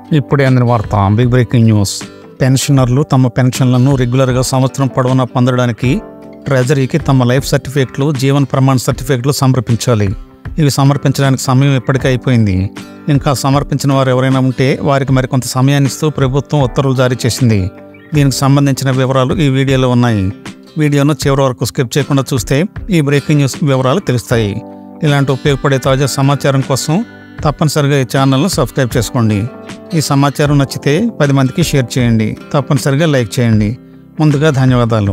ఇప్పుడే అందిన వార్త బిగ్ బ్రేకింగ్ న్యూస్ పెన్షనర్లు తమ పెన్షన్లను రెగ్యులర్గా సంవత్సరం పొడవునా పొందడానికి ట్రెజరీకి తమ లైఫ్ సర్టిఫికెట్లు జీవన్ ప్రమాణ సర్టిఫికెట్లు సమర్పించాలి ఇవి సమర్పించడానికి సమయం ఇప్పటికే అయిపోయింది ఇంకా సమర్పించిన వారు ఎవరైనా ఉంటే వారికి మరికొంత సమయాన్ని ఇస్తూ ప్రభుత్వం ఉత్తర్వులు జారీ చేసింది దీనికి సంబంధించిన వివరాలు ఈ వీడియోలో ఉన్నాయి వీడియోను చివరి వరకు స్కిప్ చేయకుండా చూస్తే ఈ బ్రేకింగ్ న్యూస్ వివరాలు తెలుస్తాయి ఇలాంటి ఉపయోగపడే తాజా సమాచారం కోసం తప్పనిసరిగా ఈ ఛానల్ను సబ్స్క్రైబ్ చేసుకోండి ఈ సమాచారం నచ్చితే పది మందికి షేర్ చేయండి తప్పనిసరిగా లైక్ చేయండి ముందుగా ధన్యవాదాలు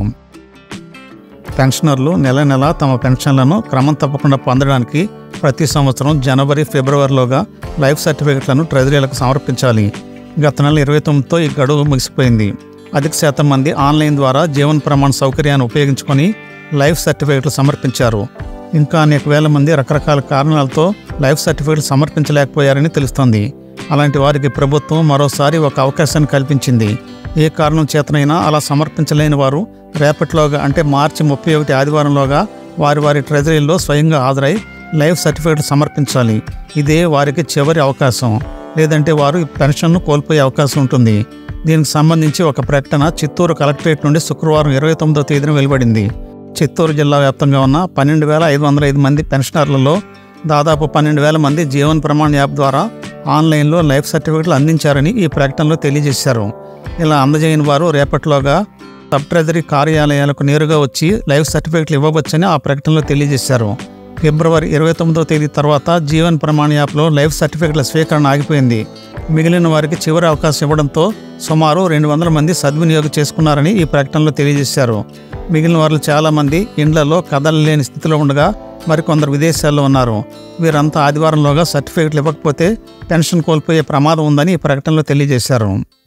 పెన్షనర్లు నెల నెల తమ పెన్షన్లను క్రమం తప్పకుండా పొందడానికి ప్రతి సంవత్సరం జనవరి ఫిబ్రవరిలోగా లైఫ్ సర్టిఫికెట్లను ట్రెజరీలకు సమర్పించాలి గత నెల ఇరవై తొమ్మిదితో ఈ గడువు ముగిసిపోయింది అధిక శాతం మంది ఆన్లైన్ ద్వారా జీవన్ ప్రమాణ సౌకర్యాన్ని ఉపయోగించుకొని లైఫ్ సర్టిఫికెట్లు సమర్పించారు ఇంకా అనేక వేల మంది రకరకాల కారణాలతో లైఫ్ సర్టిఫికెట్లు సమర్పించలేకపోయారని తెలుస్తోంది అలాంటి వారికి ప్రభుత్వం మరోసారి ఒక అవకాశాన్ని కల్పించింది ఏ కారణం చేతనైనా అలా సమర్పించలేని వారు రేపటిలోగా అంటే మార్చి ముప్పై ఒకటి ఆదివారంలోగా వారి వారి ట్రెజరీల్లో స్వయంగా హాజరై లైఫ్ సర్టిఫికేట్ సమర్పించాలి ఇదే వారికి చివరి అవకాశం లేదంటే వారు ఈ పెన్షన్ను కోల్పోయే అవకాశం ఉంటుంది దీనికి సంబంధించి ఒక ప్రకటన చిత్తూరు కలెక్టరేట్ నుండి శుక్రవారం ఇరవై తొమ్మిదో తేదీన వెలువడింది చిత్తూరు జిల్లా వ్యాప్తంగా ఉన్న పన్నెండు వేల ఐదు వందల ఐదు మంది పెన్షనర్లలో దాదాపు పన్నెండు వేల మంది జీవన్ ప్రమాణ్ యాప్ ద్వారా ఆన్లైన్లో లైఫ్ సర్టిఫికెట్లు అందించారని ఈ ప్రకటనలో తెలియజేశారు ఇలా అందజేయని వారు రేపటిలోగా సబ్ ట్రెజరీ కార్యాలయాలకు నేరుగా వచ్చి లైఫ్ సర్టిఫికెట్లు ఇవ్వవచ్చని ఆ ప్రకటనలో తెలియజేశారు ఫిబ్రవరి ఇరవై తొమ్మిదో తేదీ తర్వాత జీవన్ ప్రమాణ యాప్లో లైఫ్ సర్టిఫికెట్ల స్వీకరణ ఆగిపోయింది మిగిలిన వారికి చివరి అవకాశం ఇవ్వడంతో సుమారు రెండు వందల మంది సద్వినియోగం చేసుకున్నారని ఈ ప్రకటనలో తెలియజేశారు మిగిలిన వారిలో చాలామంది ఇండ్లలో కదలలేని స్థితిలో ఉండగా మరికొందరు విదేశాల్లో ఉన్నారు వీరంతా ఆదివారంలోగా సర్టిఫికెట్లు ఇవ్వకపోతే పెన్షన్ కోల్పోయే ప్రమాదం ఉందని ఈ ప్రకటనలో తెలియజేశారు